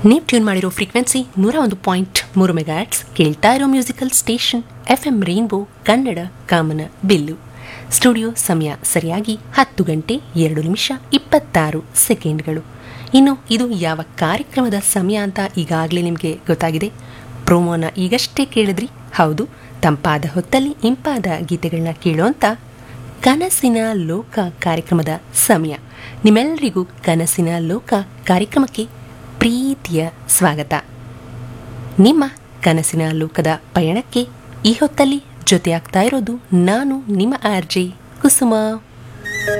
ನೀವು ಟ್ಯೂನ್ ಮಾಡಿರೋ ಫ್ರೀಕ್ವೆನ್ಸಿ ನೂರ ಒಂದು ಪಾಯಿಂಟ್ ಮೂರು ಮೆಗಾಟ್ಸ್ ಕೇಳ್ತಾ ಇರೋ musical station F M rainbow Kannada ಕಾಮನ ಬಿಲ್ಲು ಸ್ಟುಡಿಯೋ ಸಮಯ ಸರಿಯಾಗಿ ಹತ್ತು ಗಂಟೆ ಎರಡು ನಿಮಿಷ ಇಪ್ಪತ್ತಾರು ಸೆಕೆಂಡ್ಗಳು ಇನ್ನು ಇದು ಯಾವ ಕಾರ್ಯಕ್ರಮದ ಸಮಯ ಅಂತ ಈಗಾಗಲೇ ನಿಮಗೆ ಗೊತ್ತಾಗಿದೆ ಪ್ರೋಮೋನ ಈಗಷ್ಟೇ ಕೇಳಿದ್ರಿ ಹೌದು ತಂಪಾದ ಹೊತ್ತಲ್ಲಿ ಇಂಪಾದ ಗೀತೆಗಳನ್ನ ಕೇಳೋಂಥ ಕನಸಿನ ಲೋಕ ಕಾರ್ಯಕ್ರಮದ ಸಮಯ ನಿಮ್ಮೆಲ್ಲರಿಗೂ ಕನಸಿನ ಲೋಕ ಕಾರ್ಯಕ್ರಮಕ್ಕೆ ಪ್ರೀತಿಯ ಸ್ವಾಗತ ನಿಮ್ಮ ಕನಸಿನ ಲೋಕದ ಪಯಣಕ್ಕೆ ಈ ಹೊತ್ತಲ್ಲಿ ಜೊತೆಯಾಗ್ತಾ ಇರೋದು ನಾನು ನಿಮ್ಮ ಆರ್ಜೆ ಕುಸುಮ